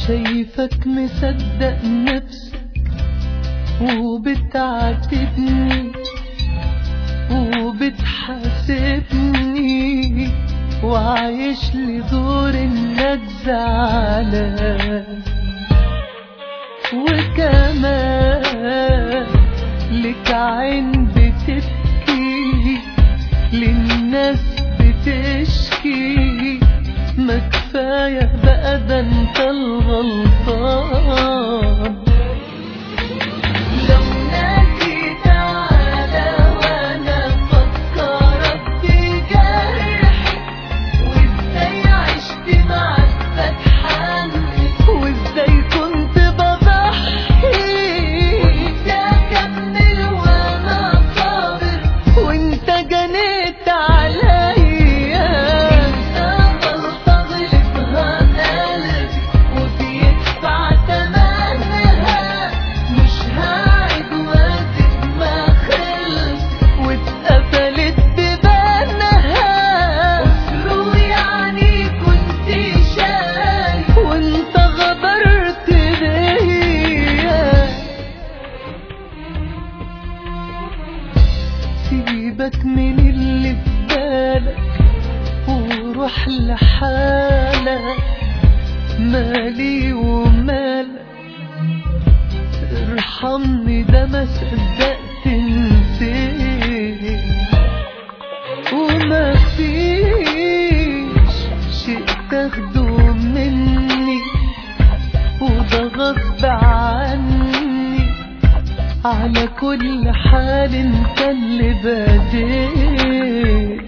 شايفك مصدق نفسك وبتعاتبني وبتحاسبني وعايش لي دور انك زعلان وكمان لك عين بتبكي للناس بتشكي ما كفاية بقى ده انت الغلطان لو ناسي تعالى وانا افكرك بجرحي وازاي عشت معاك بتحني وازاي كنت بضحي وانت كمل وانا صابر وانت جنيت عليا انت غلطة غلطها قلبي وبيدفع تمنها مش هعيد واسيب ما خلص واتقفلت ببانها قلتله يعني كنت شايف وانت غدرت بيا سيبك من اللي في بالك وروح لحالك مالي ومالك ارحمني ده ما صدقت نسيت وما فيش شيء تاخده مني وده غصب عني على كل حال انت اللي بديت